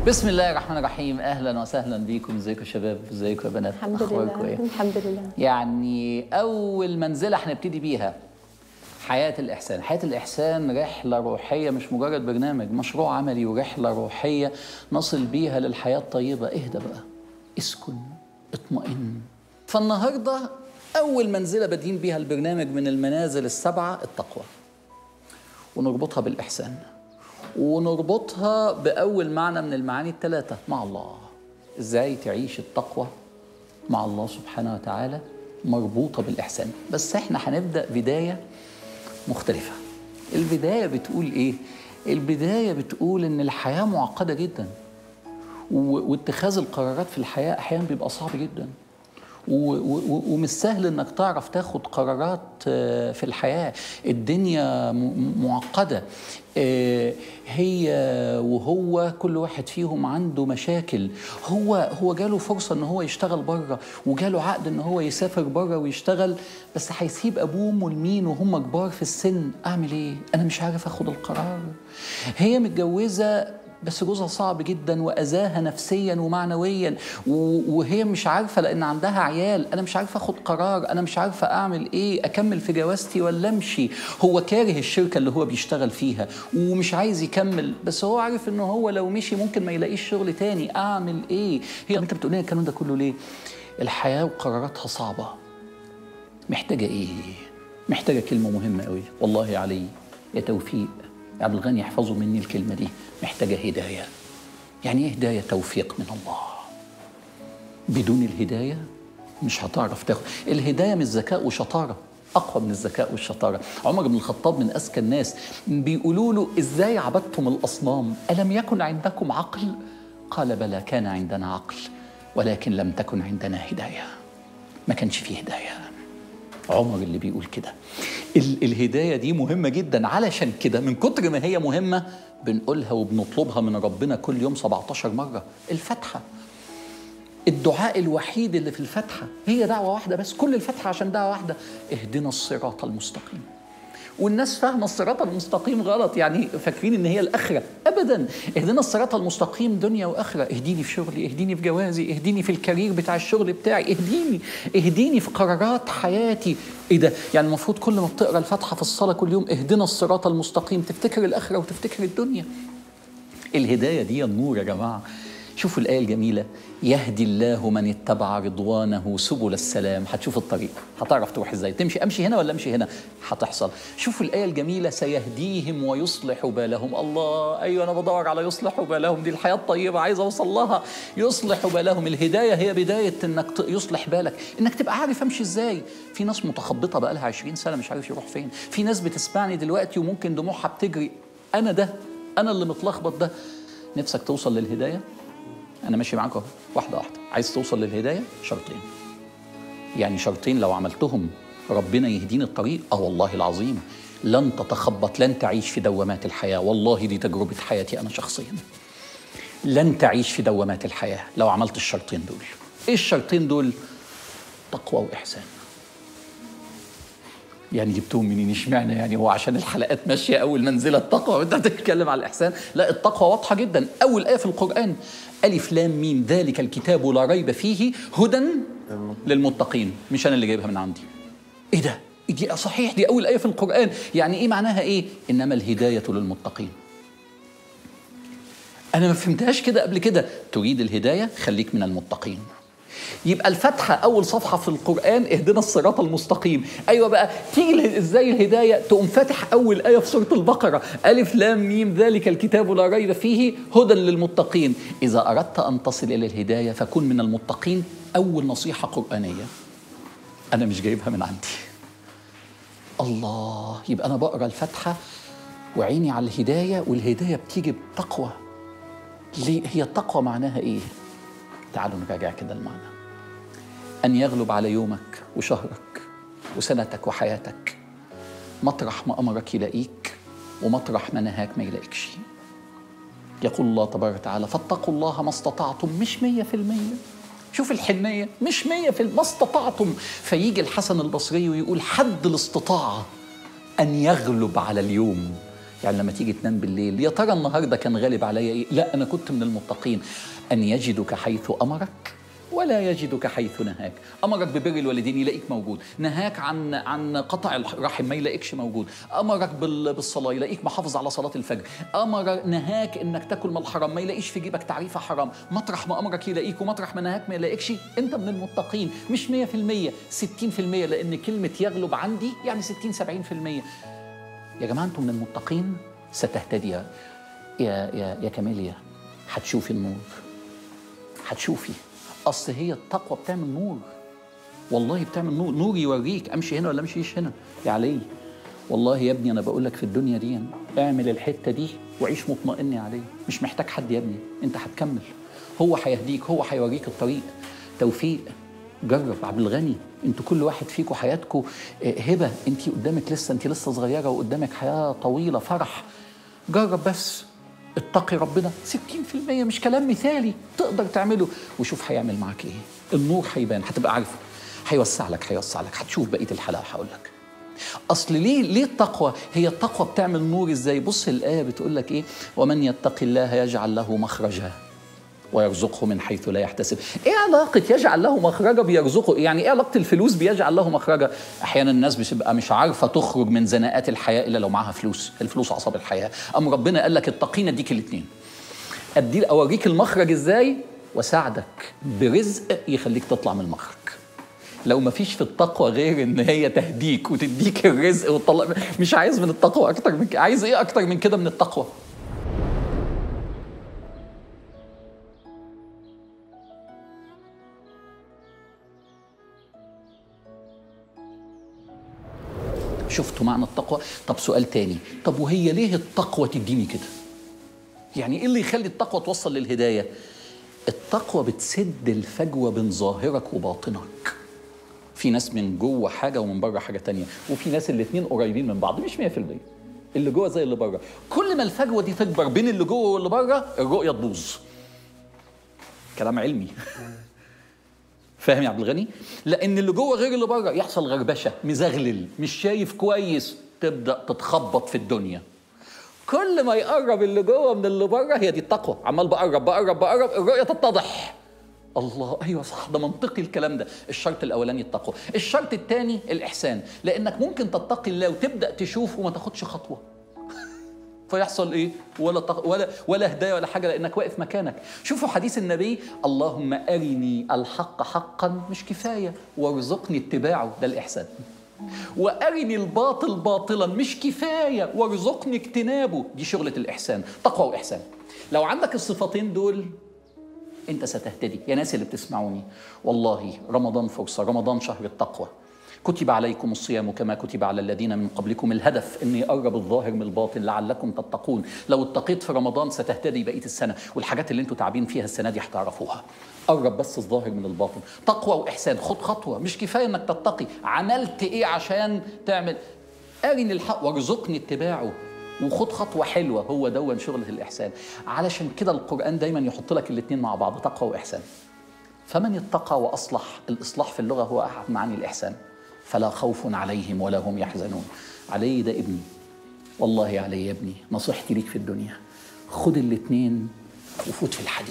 بسم الله الرحمن الرحيم اهلا وسهلا بيكم ازيكم يا شباب ازيكم يا بنات الحمد أخباركم لله إيه؟ الحمد لله يعني اول منزله هنبتدي بيها حياه الاحسان حياه الاحسان رحله روحيه مش مجرد برنامج مشروع عملي ورحله روحيه نصل بيها للحياه الطيبه اهدى بقى اسكن اطمئن فالنهارده اول منزله بادئين بيها البرنامج من المنازل السبعه التقوى ونربطها بالإحسان ونربطها بأول معنى من المعاني الثلاثة مع الله إزاي تعيش التقوى مع الله سبحانه وتعالى مربوطة بالإحسان بس إحنا هنبدأ بداية مختلفة البداية بتقول إيه؟ البداية بتقول إن الحياة معقدة جدا و- واتخاذ القرارات في الحياة أحيانا بيبقى صعب جدا و- و- ومش سهل انك تعرف تاخد قرارات آه، في الحياه الدنيا م- معقده آه، هي وهو كل واحد فيهم عنده مشاكل هو هو جاله فرصه ان هو يشتغل بره وجاله عقد ان هو يسافر بره ويشتغل بس هيسيب ابوه وامه لمين وهم كبار في السن اعمل ايه انا مش عارف اخد القرار هي متجوزه بس جوزها صعب جدا واذاها نفسيا ومعنويا و- وهي مش عارفه لان عندها عيال انا مش عارفه اخد قرار انا مش عارفه اعمل ايه اكمل في جوازتي ولا امشي هو كاره الشركه اللي هو بيشتغل فيها ومش عايز يكمل بس هو عارف انه هو لو مشي ممكن ما يلاقيش شغل تاني اعمل ايه هي انت بتقول لي الكلام ده كله ليه الحياه وقراراتها صعبه محتاجه ايه محتاجه كلمه مهمه قوي والله يا علي يا توفيق يا عبد الغني احفظوا مني الكلمه دي محتاجه هدايه يعني ايه هدايه توفيق من الله بدون الهدايه مش هتعرف تاخد الهدايه مش ذكاء وشطاره اقوى من الذكاء والشطاره عمر بن الخطاب من اذكى الناس بيقولوا له ازاي عبدتم الاصنام الم يكن عندكم عقل قال بلى كان عندنا عقل ولكن لم تكن عندنا هدايه ما كانش فيه هدايه عمر اللي بيقول كده ال- الهدايه دي مهمه جدا علشان كده من كتر ما هي مهمه بنقولها وبنطلبها من ربنا كل يوم 17 مره الفاتحه الدعاء الوحيد اللي في الفاتحه هي دعوه واحده بس كل الفاتحه عشان دعوه واحده اهدنا الصراط المستقيم والناس فاهمه الصراط المستقيم غلط يعني فاكرين ان هي الاخره ابدا اهدنا الصراط المستقيم دنيا واخره اهديني في شغلي اهديني في جوازي اهديني في الكارير بتاع الشغل بتاعي اهديني اهديني في قرارات حياتي ايه ده يعني المفروض كل ما بتقرا الفاتحه في الصلاه كل يوم اهدنا الصراط المستقيم تفتكر الاخره وتفتكر الدنيا الهدايه دي النور يا جماعه شوفوا الآية الجميلة يهدي الله من اتبع رضوانه سبل السلام هتشوف الطريق هتعرف تروح ازاي تمشي امشي هنا ولا امشي هنا هتحصل شوفوا الآية الجميلة سيهديهم ويصلح بالهم الله أيوة أنا بدور على يصلح بالهم دي الحياة الطيبة عايز أوصل لها يصلح بالهم الهداية هي بداية إنك ت- يصلح بالك إنك تبقى عارف أمشي إزاي في ناس متخبطة بقى لها 20 سنة مش عارف يروح فين في ناس بتسمعني دلوقتي وممكن دموعها بتجري أنا ده أنا اللي متلخبط ده نفسك توصل للهداية انا ماشي معاك اهو واحده واحده عايز توصل للهدايه شرطين يعني شرطين لو عملتهم ربنا يهديني الطريق اه والله العظيم لن تتخبط لن تعيش في دوامات الحياه والله دي تجربه حياتي انا شخصيا لن تعيش في دوامات الحياه لو عملت الشرطين دول ايه الشرطين دول تقوى واحسان يعني جبتهم منين اشمعنى يعني هو عشان الحلقات ماشيه اول منزله التقوى وانت بتتكلم على الاحسان لا التقوى واضحه جدا اول ايه في القران الف لام ميم ذلك الكتاب لا ريب فيه هدى للمتقين مش انا اللي جايبها من عندي ايه ده دي صحيح دي اول ايه في القران يعني ايه معناها ايه انما الهدايه للمتقين انا ما فهمتهاش كده قبل كده تريد الهدايه خليك من المتقين يبقى الفتحة أول صفحة في القرآن اهدنا الصراط المستقيم أيوة بقى تيجي اله- إزاي الهداية تقوم فاتح أول آية في سورة البقرة ألف لام ميم ذلك الكتاب لا ريب فيه هدى للمتقين إذا أردت أن تصل إلى الهداية فكن من المتقين أول نصيحة قرآنية أنا مش جايبها من عندي الله يبقى أنا بقرأ الفاتحة وعيني على الهداية والهداية بتيجي بتقوى ليه هي التقوى معناها إيه؟ تعالوا نراجع كده المعنى أن يغلب على يومك وشهرك وسنتك وحياتك مطرح ما أمرك يلاقيك ومطرح ما نهاك ما يلاقيكش يقول الله تبارك وتعالى فاتقوا الله ما استطعتم مش مية في المية شوف الحنية مش مية في الم- ما استطعتم فيجي الحسن البصري ويقول حد الاستطاعة أن يغلب على اليوم يعني لما تيجي تنام بالليل يا ترى النهارده كان غالب عليا ايه لا انا كنت من المتقين ان يجدك حيث امرك ولا يجدك حيث نهاك امرك ببر الوالدين يلاقيك موجود نهاك عن عن قطع الرحم ما يلاقيكش موجود امرك بال- بالصلاه يلاقيك محافظ على صلاه الفجر امر نهاك انك تاكل من الحرام ما يلاقيش في جيبك تعريفه حرام مطرح ما امرك يلاقيك ومطرح ما نهاك ما يلاقيكش انت من المتقين مش 100% 60% لان كلمه يغلب عندي يعني 60 70% يا جماعه انتم من المتقين ستهتدي يا يا يا, يا كاميليا هتشوفي النور هتشوفي اصل هي التقوى بتعمل نور والله بتعمل نور نور يوريك امشي هنا ولا امشيش هنا يا علي والله يا ابني انا بقول لك في الدنيا دي اعمل الحته دي وعيش مطمئن يا علي مش محتاج حد يا ابني انت هتكمل هو هيهديك هو هيوريك الطريق توفيق جرب عبد الغني انتوا كل واحد فيكم حياتكم هبه انت قدامك لسه انت لسه صغيره وقدامك حياه طويله فرح جرب بس اتقي ربنا 60% مش كلام مثالي تقدر تعمله وشوف هيعمل معاك ايه النور هيبان هتبقى عارفه هيوسع لك هيوسع لك هتشوف بقيه الحلقه هقول لك اصل ليه ليه التقوى هي التقوى بتعمل نور ازاي بص الايه بتقول لك ايه ومن يتق الله يجعل له مخرجا ويرزقه من حيث لا يحتسب ايه علاقه يجعل له مخرجا بيرزقه يعني ايه علاقه الفلوس بيجعل له مخرجا احيانا الناس بتبقى مش عارفه تخرج من زناقات الحياه الا لو معاها فلوس الفلوس اعصاب الحياه ام ربنا قال لك اتقينا اديك الاثنين ادي اوريك المخرج ازاي وساعدك برزق يخليك تطلع من المخرج لو ما فيش في التقوى غير ان هي تهديك وتديك الرزق وتطلع مش عايز من التقوى اكتر من كده عايز ايه اكتر من كده من التقوى شفتوا معنى التقوى طب سؤال تاني طب وهي ليه التقوى تديني كده يعني ايه اللي يخلي التقوى توصل للهدايه التقوى بتسد الفجوه بين ظاهرك وباطنك في ناس من جوه حاجه ومن بره حاجه تانية وفي ناس الاتنين قريبين من بعض مش 100% اللي جوه زي اللي بره كل ما الفجوه دي تكبر بين اللي جوه واللي بره الرؤيه تبوظ كلام علمي فاهم يا عبد الغني؟ لان اللي جوه غير اللي بره يحصل غربشه مزغلل مش شايف كويس تبدا تتخبط في الدنيا كل ما يقرب اللي جوه من اللي بره هي دي التقوى عمال بقرب بقرب بقرب الرؤيه تتضح الله ايوه صح ده منطقي الكلام ده الشرط الاولاني التقوى الشرط الثاني الاحسان لانك ممكن تتقي الله وتبدا تشوف وما تاخدش خطوه فيحصل ايه ولا تق... ولا ولا هدايه ولا حاجه لانك واقف مكانك شوفوا حديث النبي اللهم ارني الحق حقا مش كفايه وارزقني اتباعه ده الاحسان وارني الباطل باطلا مش كفايه وارزقني اجتنابه دي شغله الاحسان تقوى واحسان لو عندك الصفتين دول انت ستهتدي يا ناس اللي بتسمعوني والله رمضان فرصه رمضان شهر التقوى كتب عليكم الصيام كما كتب على الذين من قبلكم الهدف ان يقرب الظاهر من الباطن لعلكم تتقون لو اتقيت في رمضان ستهتدي بقيه السنه والحاجات اللي انتوا تعبين فيها السنه دي هتعرفوها قرب بس الظاهر من الباطن تقوى واحسان خد خطوه مش كفايه انك تتقي عملت ايه عشان تعمل ارني الحق وارزقني اتباعه وخد خطوه حلوه هو دون شغله الاحسان علشان كده القران دايما يحط لك الاثنين مع بعض تقوى واحسان فمن اتقى واصلح الاصلاح في اللغه هو احد معاني الاحسان فلا خوف عليهم ولا هم يحزنون علي ده ابني والله يا علي يا ابني نصيحتي ليك في الدنيا خد الاثنين وفوت في الحديد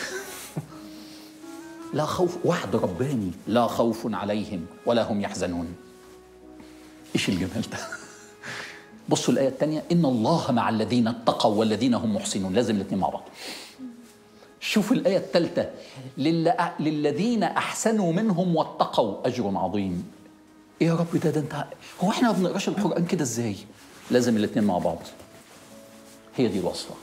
لا خوف وعد رباني لا خوف عليهم ولا هم يحزنون ايش الجمال ده بصوا الآية الثانية إن الله مع الذين اتقوا والذين هم محسنون لازم الاثنين مع بعض شوف الآية الثالثة لل... للذين أحسنوا منهم واتقوا أجر عظيم إيه يا رب ده ده أنت هو إحنا ما بنقراش القرآن كده إزاي لازم الاثنين مع بعض هي دي الوصفة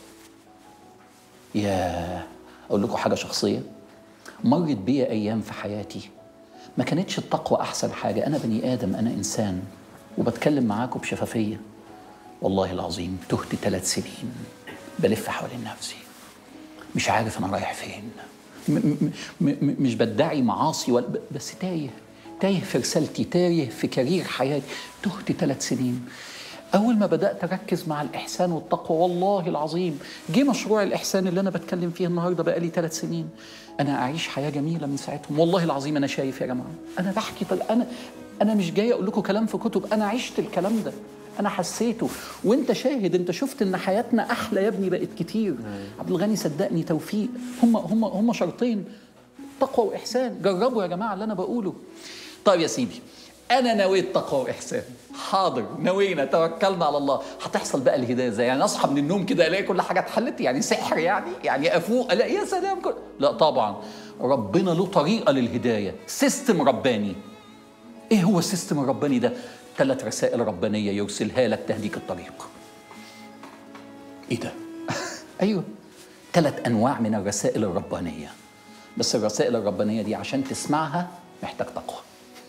يا أقول لكم حاجة شخصية مرت بيا أيام في حياتي ما كانتش التقوى أحسن حاجة أنا بني آدم أنا إنسان وبتكلم معاكم بشفافية والله العظيم تهت ثلاث سنين بلف حوالين نفسي مش عارف انا رايح فين م م م مش بدعي معاصي ولا بس تايه تايه في رسالتي تايه في كارير حياتي تهت ثلاث سنين أول ما بدأت أركز مع الإحسان والتقوى والله العظيم جه مشروع الإحسان اللي أنا بتكلم فيه النهاردة بقالي ثلاث سنين أنا أعيش حياة جميلة من ساعتهم والله العظيم أنا شايف يا جماعة أنا بحكي طل... أنا أنا مش جاي أقول لكم كلام في كتب أنا عشت الكلام ده انا حسيته وانت شاهد انت شفت ان حياتنا احلى يا ابني بقت كتير عبد الغني صدقني توفيق هم هم هم شرطين تقوى واحسان جربوا يا جماعه اللي انا بقوله طيب يا سيدي انا نويت تقوى واحسان حاضر نوينا توكلنا على الله هتحصل بقى الهدايه ازاي يعني اصحى من النوم كده الاقي كل حاجه اتحلت يعني سحر يعني يعني افوق الاقي يا سلام كل... لا طبعا ربنا له طريقه للهدايه سيستم رباني ايه هو السيستم الرباني ده ثلاث رسائل ربانيه يرسلها لك تهديك الطريق ايه ده ايوه ثلاث انواع من الرسائل الربانيه بس الرسائل الربانيه دي عشان تسمعها محتاج تقوى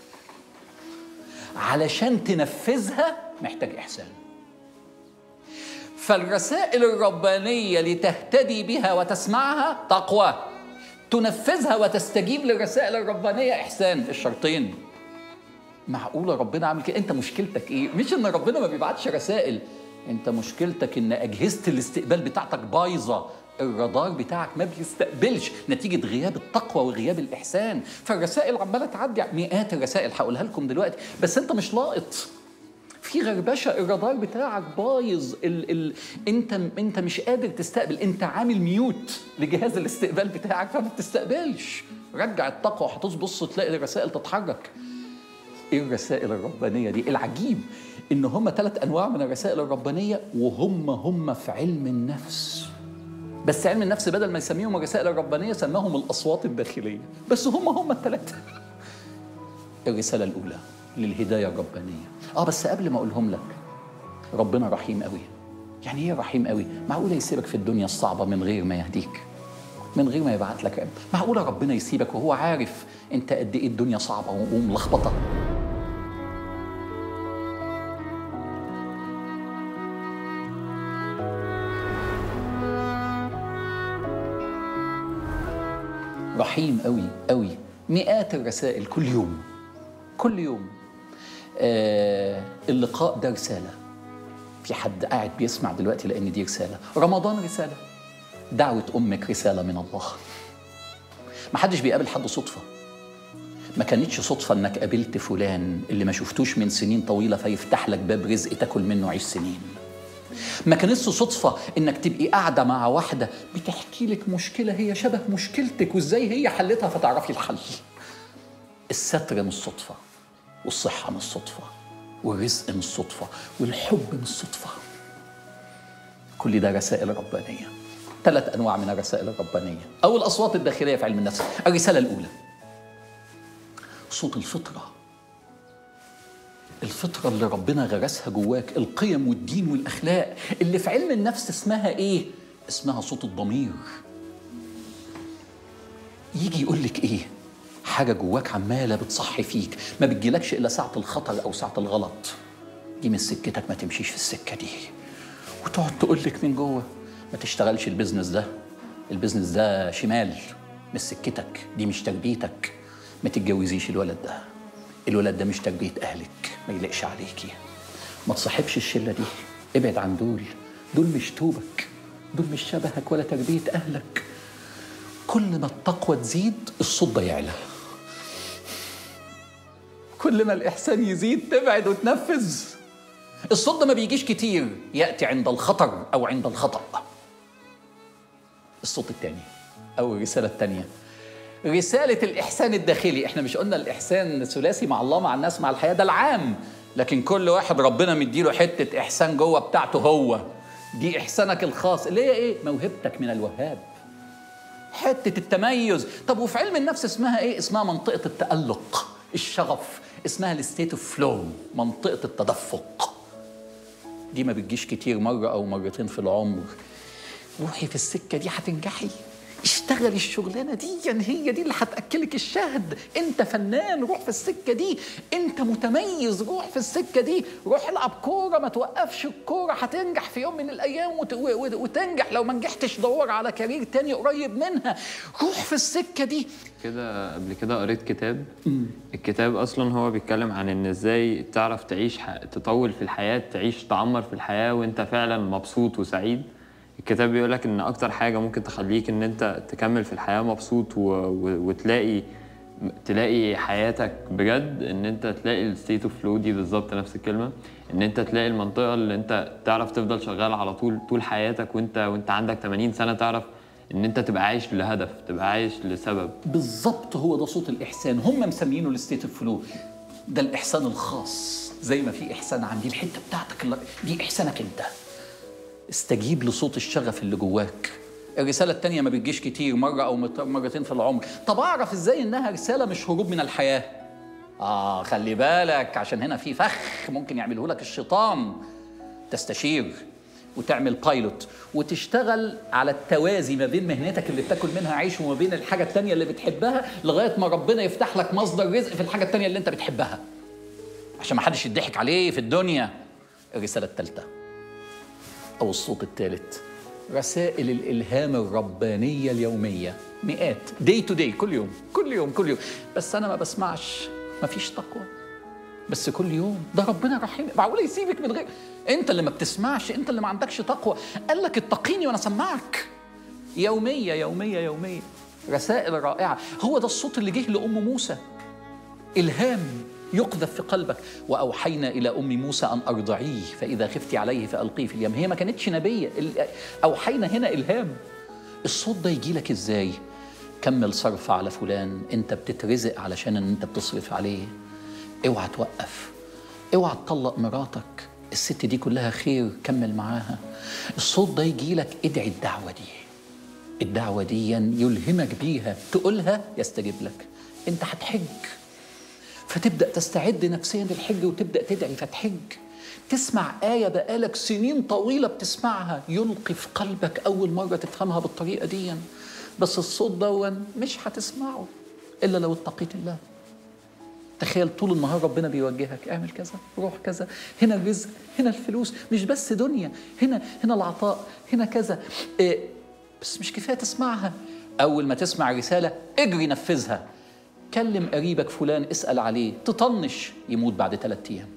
علشان تنفذها محتاج احسان فالرسائل الربانيه لتهتدي بها وتسمعها تقوى تنفذها وتستجيب للرسائل الربانيه احسان الشرطين معقوله ربنا عامل كده انت مشكلتك ايه مش ان ربنا ما بيبعتش رسائل انت مشكلتك ان اجهزه الاستقبال بتاعتك بايظه الرادار بتاعك ما بيستقبلش نتيجة غياب التقوى وغياب الإحسان فالرسائل عمالة تعدي مئات الرسائل هقولها لكم دلوقتي بس أنت مش لاقط في غربشه الرادار بتاعك بايظ ال ال انت انت مش قادر تستقبل انت عامل ميوت لجهاز الاستقبال بتاعك فما بتستقبلش رجع التقوى هتبص تلاقي الرسائل تتحرك ايه الرسائل الربانيه دي العجيب ان هم ثلاث انواع من الرسائل الربانيه وهم هم في علم النفس بس علم النفس بدل ما يسميهم الرسائل الربانيه سماهم الاصوات الداخليه بس هم هم الثلاثه الرساله الاولى للهدايه الربانيه اه بس قبل ما اقولهم لك ربنا رحيم قوي يعني ايه رحيم قوي معقوله يسيبك في الدنيا الصعبه من غير ما يهديك من غير ما يبعت لك معقوله ربنا يسيبك وهو عارف انت قد ايه الدنيا صعبه وملخبطه رحيم قوي قوي مئات الرسائل كل يوم كل يوم آه اللقاء ده رسالة في حد قاعد بيسمع دلوقتي لأن دي رسالة رمضان رسالة دعوة أمك رسالة من الله ما حدش بيقابل حد صدفة ما كانتش صدفة انك قابلت فلان اللي ما شفتوش من سنين طويلة فيفتح لك باب رزق تاكل منه عيش سنين ما كانتش صدفة انك تبقي قاعدة مع واحدة بتحكي لك مشكلة هي شبه مشكلتك وازاي هي حلتها فتعرفي الحل الستر مش صدفة والصحة مش صدفة والرزق مش صدفة والحب مش صدفة كل ده رسائل ربانية ثلاث أنواع من الرسائل الربانية أو الأصوات الداخلية في علم النفس الرسالة الأولى صوت الفطرة الفطرة اللي ربنا غرسها جواك القيم والدين والأخلاق اللي في علم النفس اسمها إيه؟ اسمها صوت الضمير يجي يقول لك إيه؟ حاجة جواك عمالة بتصحي فيك ما بتجيلكش إلا ساعة الخطر أو ساعة الغلط دي من سكتك ما تمشيش في السكة دي وتقعد تقول لك من جوه ما تشتغلش البيزنس ده البيزنس ده شمال مش سكتك دي مش تربيتك ما تتجوزيش الولد ده الولد ده مش تربية أهلك ما يلقش عليكي ما تصاحبش الشلة دي ابعد عن دول دول مش توبك دول مش شبهك ولا تربية أهلك كل ما التقوى تزيد الصوت ده يعلى كل ما الإحسان يزيد تبعد وتنفذ الصوت ده ما بيجيش كتير يأتي عند الخطر أو عند الخطأ الصوت الثاني أو الرسالة الثانية رسالة الإحسان الداخلي إحنا مش قلنا الإحسان ثلاثي مع الله مع الناس مع الحياة ده العام لكن كل واحد ربنا مديله حتة إحسان جوه بتاعته هو دي إحسانك الخاص اللي هي إيه موهبتك من الوهاب حتة التميز طب وفي علم النفس اسمها إيه اسمها منطقة التألق الشغف اسمها الستيت اوف فلو منطقة التدفق دي ما بتجيش كتير مرة أو مرتين في العمر روحي في السكة دي هتنجحي اشتغل الشغلانه دي يعني هي دي اللي هتاكلك الشهد انت فنان روح في السكه دي انت متميز روح في السكه دي روح العب كوره ما توقفش الكوره هتنجح في يوم من الايام وت... وتنجح لو ما نجحتش دور على كارير تاني قريب منها روح في السكه دي كده قبل كده قريت كتاب الكتاب اصلا هو بيتكلم عن ان ازاي تعرف تعيش ح... تطول في الحياه تعيش تعمر في الحياه وانت فعلا مبسوط وسعيد الكتاب بيقول لك ان اكتر حاجه ممكن تخليك ان انت تكمل في الحياه مبسوط و... و... وتلاقي تلاقي حياتك بجد ان انت تلاقي الستيت اوف فلو دي بالظبط نفس الكلمه ان انت تلاقي المنطقه اللي انت تعرف تفضل شغال على طول طول حياتك وانت وانت عندك 80 سنه تعرف ان انت تبقى عايش لهدف تبقى عايش لسبب بالظبط هو ده صوت الاحسان هم مسمينه الستيت اوف فلو ده الاحسان الخاص زي ما في احسان عندي الحته بتاعتك اللي دي احسانك انت استجيب لصوت الشغف اللي جواك الرساله التانية ما بتجيش كتير مره او مت- مرتين في العمر طب اعرف ازاي انها رساله مش هروب من الحياه اه خلي بالك عشان هنا في فخ ممكن يعمله لك الشيطان تستشير وتعمل بايلوت وتشتغل على التوازي ما بين مهنتك اللي بتاكل منها عيش وما بين الحاجة التانية اللي بتحبها لغاية ما ربنا يفتح لك مصدر رزق في الحاجة التانية اللي انت بتحبها عشان ما حدش يضحك عليه في الدنيا الرسالة الثالثة أو الصوت الثالث رسائل الإلهام الربانية اليومية مئات دي تو دي كل يوم كل يوم كل يوم بس أنا ما بسمعش ما فيش تقوى بس كل يوم ده ربنا رحيم معقول يسيبك من غير انت اللي ما بتسمعش انت اللي ما عندكش تقوى قال لك اتقيني وانا اسمعك يوميه يوميه يوميه رسائل رائعه هو ده الصوت اللي جه لام موسى الهام يقذف في قلبك واوحينا الى ام موسى ان ارضعيه فاذا خفت عليه فالقيه في اليم هي ما كانتش نبيه ال- اوحينا هنا الهام الصوت ده يجي لك ازاي كمل صرف على فلان انت بتترزق علشان ان انت بتصرف عليه اوعى توقف اوعى تطلق مراتك الست دي كلها خير كمل معاها الصوت ده يجي لك ادعي الدعوه دي الدعوه دي يلهمك بيها تقولها يستجيب لك انت هتحج فتبدا تستعد نفسيا للحج وتبدا تدعي فتحج تسمع آية بقالك سنين طويلة بتسمعها يلقي في قلبك أول مرة تفهمها بالطريقة دي بس الصوت دون مش هتسمعه إلا لو اتقيت الله تخيل طول النهار ربنا بيوجهك اعمل كذا روح كذا هنا الرزق هنا الفلوس مش بس دنيا هنا هنا العطاء هنا كذا إيه بس مش كفايه تسمعها اول ما تسمع رساله اجري نفذها كلم قريبك فلان اسال عليه تطنش يموت بعد ثلاثة ايام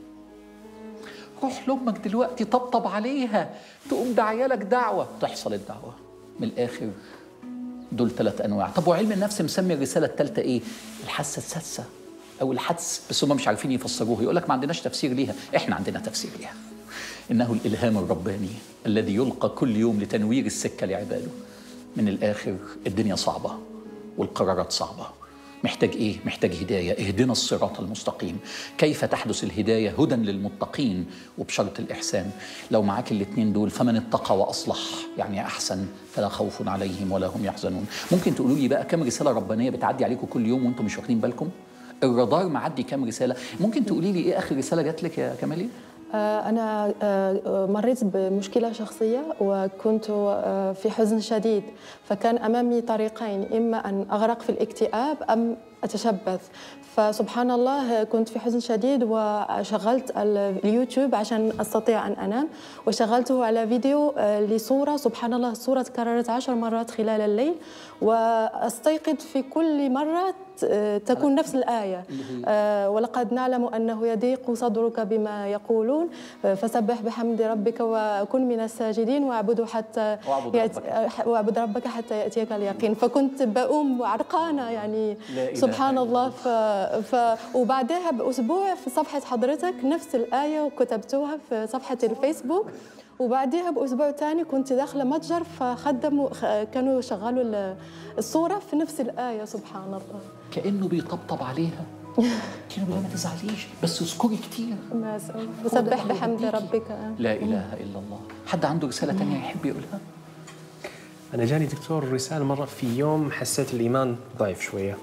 روح لامك دلوقتي طبطب عليها تقوم داعيه لك دعوه تحصل الدعوه من الاخر دول ثلاث انواع طب وعلم النفس مسمي الرساله الثالثه ايه الحاسه السادسه او الحدس بس هم مش عارفين يفسروه يقول لك ما عندناش تفسير ليها احنا عندنا تفسير ليها انه الالهام الرباني الذي يلقى كل يوم لتنوير السكه لعباده من الاخر الدنيا صعبه والقرارات صعبه محتاج ايه محتاج هدايه اهدنا الصراط المستقيم كيف تحدث الهدايه هدى للمتقين وبشرط الاحسان لو معاك الاثنين دول فمن اتقى واصلح يعني احسن فلا خوف عليهم ولا هم يحزنون ممكن تقولوا لي بقى كم رساله ربانيه بتعدي عليكم كل يوم وانتم مش واخدين بالكم الرادار معدي كام رساله ممكن تقولي لي ايه اخر رساله جات لك يا كمالي آه، أنا آه، مريت بمشكلة شخصية وكنت آه، في حزن شديد فكان أمامي طريقين إما أن أغرق في الاكتئاب أم أتشبث فسبحان الله كنت في حزن شديد وشغلت اليوتيوب عشان أستطيع أن أنام وشغلته على فيديو آه، لصورة سبحان الله الصورة تكررت عشر مرات خلال الليل وأستيقظ في كل مرة آه، تكون نفس الآية آه، ولقد نعلم أنه يضيق صدرك بما يقولون آه، فسبح بحمد ربك وكن من الساجدين واعبده حتى واعبد يأتي- ربك. آه، واعبد ربك حتى يأتيك اليقين فكنت بقوم عرقانة يعني لا إله سبحان إلا الله ف... ف... وبعدها بأسبوع في صفحة حضرتك نفس الآية وكتبتوها في صفحة الفيسبوك وبعدها بأسبوع تاني كنت داخلة متجر فخدموا خ- كانوا شغلوا ال- الصورة في نفس الآية سبحان الله كانه بيطبطب عليها كانوا بيقول لها ما تزعليش بس اذكري كتير ما س- وسبح بحمد بيديكي. ربك لا اله الا الله حد عنده رساله تانية يحب يقولها أنا جاني دكتور رسالة مرة في يوم حسيت الإيمان ضعيف شوية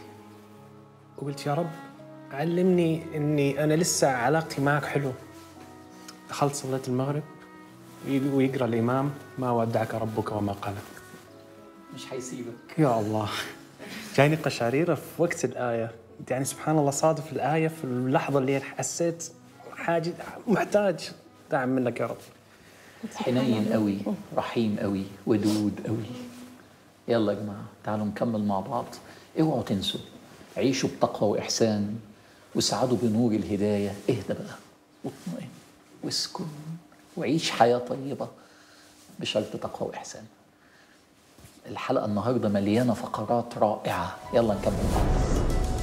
وقلت يا رب علمني إني أنا لسه علاقتي معك حلو دخلت صليت المغرب وي- ويقرأ الإمام ما ودعك ربك وما قلق مش هيسيبك يا الله جاني قشعريرة في وقت الآية يعني سبحان الله صادف الآية في اللحظة اللي حسيت حاجة محتاج دعم منك يا رب حنين قوي رحيم قوي ودود قوي يلا يا جماعه تعالوا نكمل مع بعض اوعوا تنسوا عيشوا بتقوى واحسان واسعدوا بنور الهدايه اهدى بقى واطمئن واسكن وعيش حياه طيبه بشرط تقوى واحسان الحلقه النهارده مليانه فقرات رائعه يلا نكمل مع بعض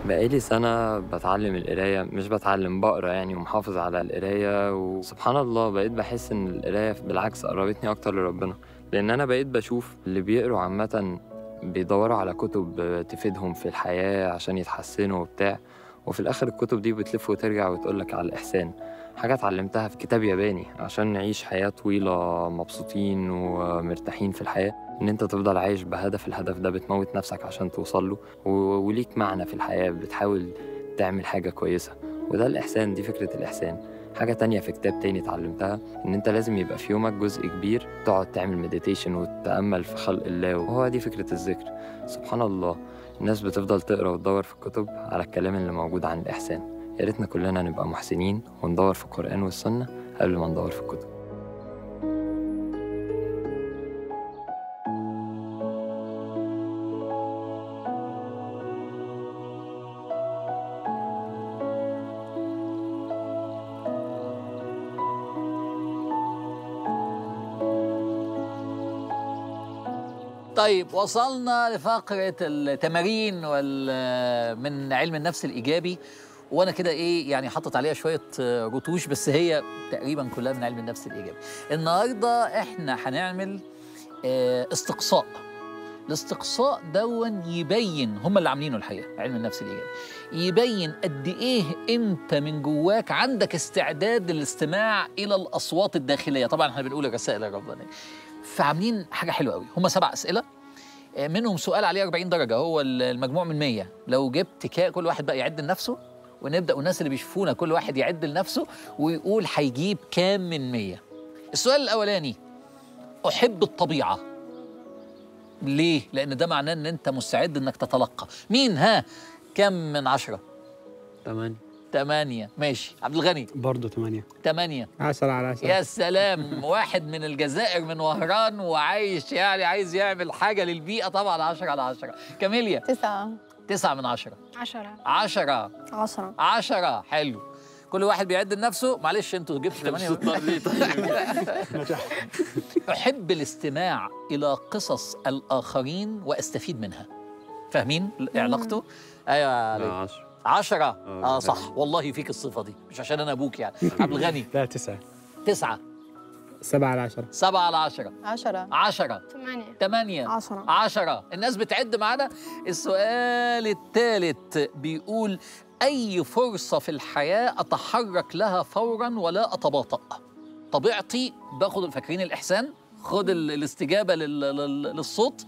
بقالي سنة بتعلم القراية مش بتعلم بقرا يعني ومحافظ على القراية وسبحان الله بقيت بحس إن القراية بالعكس قربتني أكتر لربنا لأن أنا بقيت بشوف اللي بيقروا عامة بيدوروا على كتب تفيدهم في الحياة عشان يتحسنوا وبتاع وفي الآخر الكتب دي بتلف وترجع وتقولك على الإحسان حاجة اتعلمتها في كتاب ياباني عشان نعيش حياة طويلة مبسوطين ومرتاحين في الحياة إن أنت تفضل عايش بهدف الهدف ده بتموت نفسك عشان توصل له و- وليك معنى في الحياة بتحاول تعمل حاجة كويسة وده الإحسان دي فكرة الإحسان حاجة تانية في كتاب تاني اتعلمتها إن أنت لازم يبقى في يومك جزء كبير تقعد تعمل مديتيشن وتتأمل في خلق الله وهو دي فكرة الذكر سبحان الله الناس بتفضل تقرا وتدور في الكتب على الكلام اللي موجود عن الإحسان يا ريتنا كلنا نبقى محسنين وندور في القرآن والسنة قبل ما ندور في الكتب طيب وصلنا لفقرة التمارين وال من علم النفس الإيجابي وأنا كده إيه يعني حطت عليها شوية رتوش بس هي تقريبا كلها من علم النفس الإيجابي. النهاردة إحنا هنعمل آه، استقصاء. الاستقصاء دون يبين هم اللي عاملينه الحقيقة علم النفس الإيجابي. يبين قد إيه أنت من جواك عندك استعداد للاستماع إلى الأصوات الداخلية، طبعا إحنا بنقول الرسائل الربانية. فعاملين حاجه حلوه قوي هم سبع اسئله آه، منهم سؤال عليه 40 درجه هو ال- المجموع من 100 لو جبت كا كل واحد بقى يعد لنفسه ونبدا والناس اللي بيشوفونا كل واحد يعد لنفسه ويقول هيجيب كام من 100 السؤال الاولاني احب الطبيعه ليه لان ده معناه ان انت مستعد انك تتلقى مين ها كم من عشرة تمام ثمانية ماشي عبد الغني برضه ثمانية ثمانية 10 على 10 يا سلام واحد من الجزائر من وهران وعايش يعني عايز يعمل حاجة للبيئة طبعا عشرة على عشرة كاميليا تسعة تسعة من عشرة عشرة عشرة عشرة عشرة حلو كل واحد بيعد لنفسه معلش انتوا جبتوا ثمانية أحب الاستماع إلى قصص الآخرين وأستفيد منها فاهمين علاقته؟ أيوة عليك. عشرة عشرة آه، اه صح والله فيك الصفة دي مش عشان أنا أبوك يعني عبد الغني لا تسعة تسعة سبعة على 10 سبعة على عشرة عشرة عشرة ثمانية ثمانية عشرة عشرة الناس بتعد معانا السؤال الثالث بيقول أي فرصة في الحياة أتحرك لها فورا ولا أتباطأ طبيعتي باخد فاكرين الإحسان خد ال- الاستجابة لل- لل- للصوت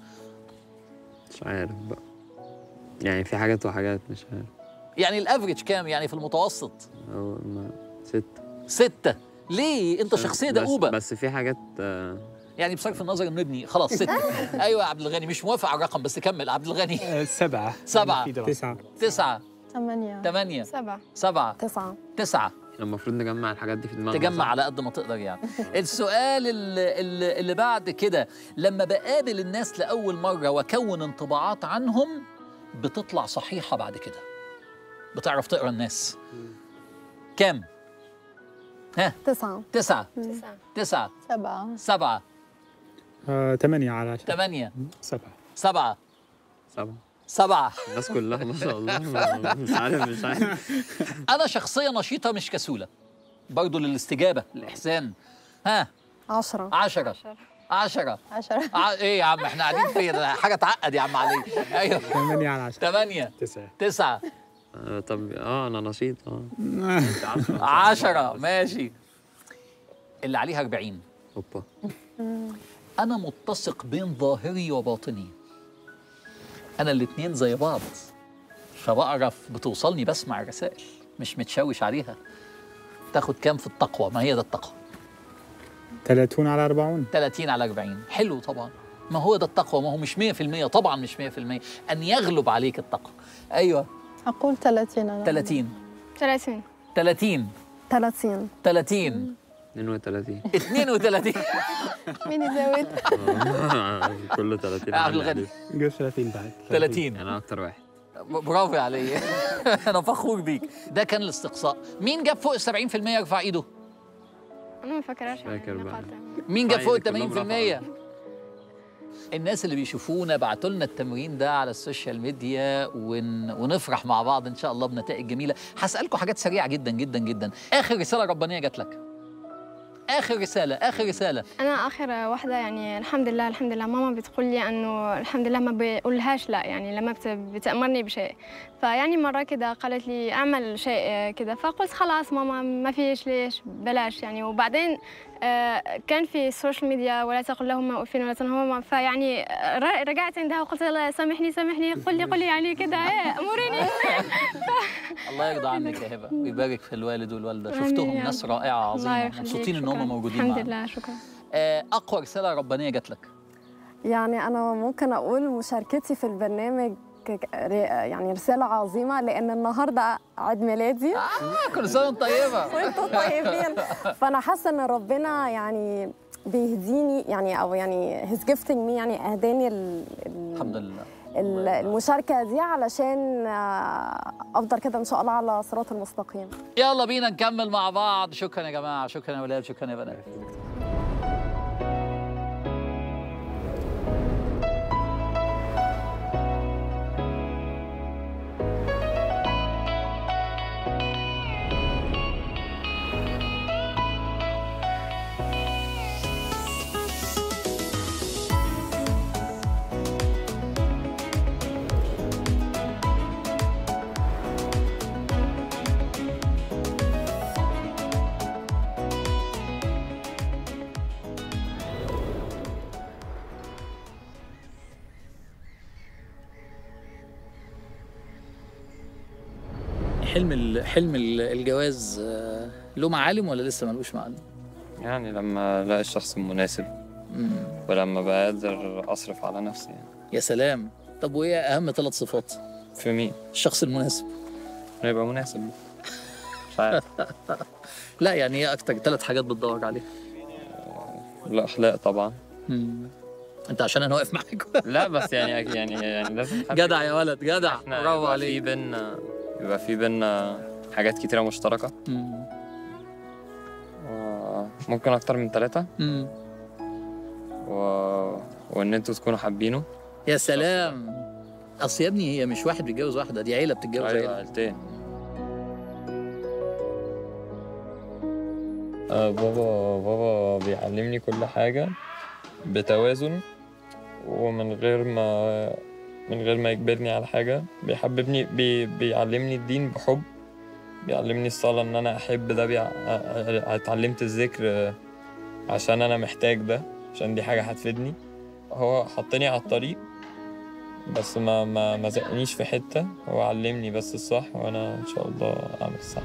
مش عارف بقى يعني في حاجات وحاجات مش عارف يعني الافريج كام يعني في المتوسط أو ما ستة ستة ليه انت شخصية بس- دؤوبة بس في حاجات آه، يعني بصرف النظر انه ابني خلاص ستة ايوه يا عبد الغني مش موافق على الرقم بس كمل عبد الغني آه، سبعة سبعة. في دراسة. تسعة تسعة ثمانية ثمانية سبعة سبعة تسعة تسعة المفروض نجمع الحاجات دي في دماغنا تجمع صح؟ على قد ما تقدر يعني السؤال اللي, اللي, اللي بعد كده لما بقابل الناس لأول مرة وأكون انطباعات عنهم بتطلع صحيحة بعد كده بتعرف تقرا الناس كام؟ ها تسعة تسعة تسعة تسعة سبعة سبعة آه، ثمانية على 10 ثمانية سبعة سبعة سبعة سبعة الناس كلها ما شاء الله ما- مش عارف مش عارف أنا شخصية نشيطة مش كسولة برضو للاستجابة الإحسان ها عشرة عشرة عشرة عشرة ع... ايه يا عم احنا قاعدين فين ده حاجه تعقد يا عم علي ايوه ثمانية على 10 ثمانية تسعة تسعة آه، طب اه انا نشيط اه عشرة ماشي اللي عليها 40 اوبا انا متسق بين ظاهري وباطني انا الاتنين زي بعض فبعرف بتوصلني بسمع الرسائل مش متشوش عليها تاخد كام في التقوى ما هي ده التقوى 30 على 40 30 على 40 حلو طبعا ما هو ده التقوى ما هو مش 100% طبعا مش 100% ان يغلب عليك التقوى ايوه أقول ثلاثين أنا 30 ثلاثين 30 ثلاثين 30 32 32 مين يزود؟ كله 30 عبد الغني قول 30 بعد 30 انا اكتر واحد برافو يا علي انا فخور بيك ده كان الاستقصاء مين جاب فوق ال 70% يرفع ايده أنا ما فاكراش فاكر بقى. مين جاب فوق ال كلهم 80% الناس اللي بيشوفونا بعتوا لنا التمرين ده على السوشيال ميديا ون... ونفرح مع بعض ان شاء الله بنتائج جميله هسالكم حاجات سريعه جدا جدا جدا اخر رساله ربانيه جات لك اخر رساله اخر رساله انا اخر واحده يعني الحمد لله الحمد لله ماما بتقول لي انه الحمد لله ما بقولهاش لا يعني لما بت- بتامرني بشيء فيعني مره كده قالت لي اعمل شيء كده فقلت خلاص ماما ما فيش ليش بلاش يعني وبعدين آه، كان في السوشيال ميديا ولا تقل لهما اف ولا تنهما فيعني ر- رجعت عندها وقلت لها سامحني سامحني قل لي قل لي يعني كده ايه اموريني الله يرضى عنك يا هبه ويبارك في الوالد والوالده آمين شفتهم يا ناس رب. رائعه الله عظيمه يخليك، مبسوطين ان شكراً. هم موجودين الحمد معانا لله شكرا آه، اقوى رساله ربانيه جات لك يعني أنا ممكن أقول مشاركتي في البرنامج ك- ر- يعني رسالة عظيمة لأن النهاردة عيد ميلادي آه كل سنه وانت طيبه وانتم طيبين فأنا حاسة إن ربنا يعني بيهديني يعني أو يعني هيز جيفتنج مي يعني أهداني ال- ال- الحمد لله ال- المشاركة دي علشان آه، أفضل كده إن شاء الله على صراط المستقيم يلا بينا نكمل مع بعض شكرا يا جماعه شكرا يا ولاد شكرا يا بنات حلم ال- حلم ال- الجواز آه، له معالم ولا لسه ملوش معالم؟ يعني لما الاقي الشخص المناسب ولما بقى قادر اصرف على نفسي يعني يا سلام طب وايه اهم ثلاث صفات؟ في مين؟ الشخص المناسب إنه يبقى مناسب مش عارف لا يعني ايه اكتر ثلاث حاجات بتدور عليها؟ الاخلاق طبعا مم. انت عشان انا واقف معاك لا بس يعني يعني يعني لازم حد جدع يا ولد جدع احنا برافو يبقى في عليك بينا يبقى في بينا حاجات كتيرة مشتركة مم. و- ممكن أكتر من ثلاثة مم. و... وإن أنتوا تكونوا حابينه يا سلام اصل يا ابني هي مش واحد بيتجوز واحده دي عيله بتتجوز أيوة عيله عيلتين آه بابا بابا بيعلمني كل حاجة بتوازن ومن غير ما من غير ما يجبرني على حاجة بيحببني بي بيعلمني الدين بحب بيعلمني الصلاة إن أنا أحب ده بيع... اتعلمت الذكر آه، عشان أنا محتاج ده عشان دي حاجة هتفيدني هو حطني على الطريق بس ما ما ما زقنيش في حتة هو علمني بس الصح وأنا إن شاء الله أعمل الصح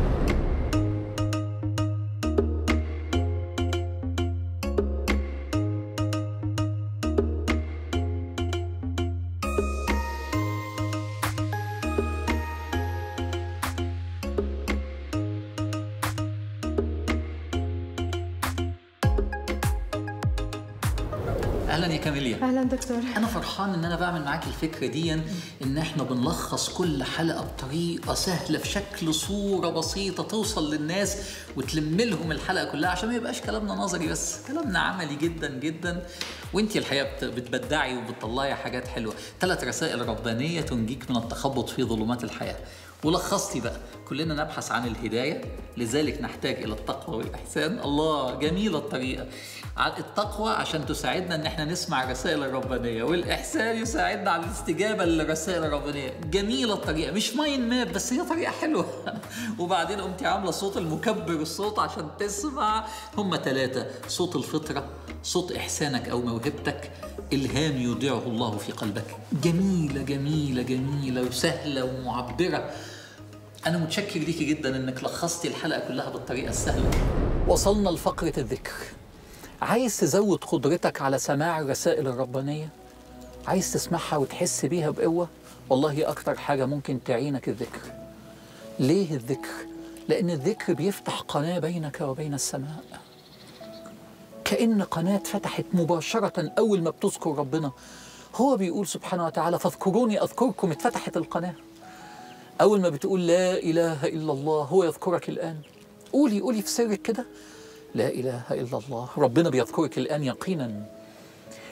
اهلا يا كاميليا اهلا دكتور انا فرحان ان انا بعمل معاك الفكره دي ان احنا بنلخص كل حلقه بطريقه سهله في شكل صوره بسيطه توصل للناس وتلم لهم الحلقه كلها عشان ما يبقاش كلامنا نظري بس كلامنا عملي جدا جدا وانت الحقيقه بت- بتبدعي وبتطلعي حاجات حلوه ثلاث رسائل ربانيه تنجيك من التخبط في ظلمات الحياه ولخصتي بقى كلنا نبحث عن الهدايه لذلك نحتاج الى التقوى والاحسان الله جميله الطريقه ع- التقوى عشان تساعدنا ان احنا نسمع الرسائل الربانيه والاحسان يساعدنا على الاستجابه للرسائل الربانيه جميله الطريقه مش ماين ماب بس هي طريقه حلوه وبعدين قمتي عامله صوت المكبر الصوت عشان تسمع هم ثلاثه صوت الفطره صوت احسانك او موهبتك الهام يودعه الله في قلبك جميله جميله جميله وسهله ومعبره أنا متشكر ليكي جدا إنك لخصتي الحلقة كلها بالطريقة السهلة. وصلنا لفقرة الذكر. عايز تزود قدرتك على سماع الرسائل الربانية؟ عايز تسمعها وتحس بيها بقوة؟ والله أكتر حاجة ممكن تعينك الذكر. ليه الذكر؟ لأن الذكر بيفتح قناة بينك وبين السماء. كأن قناة فتحت مباشرة أول ما بتذكر ربنا. هو بيقول سبحانه وتعالى فاذكروني أذكركم اتفتحت القناة. أول ما بتقول لا إله إلا الله هو يذكرك الآن قولي قولي في سرك كده لا إله إلا الله ربنا بيذكرك الآن يقينا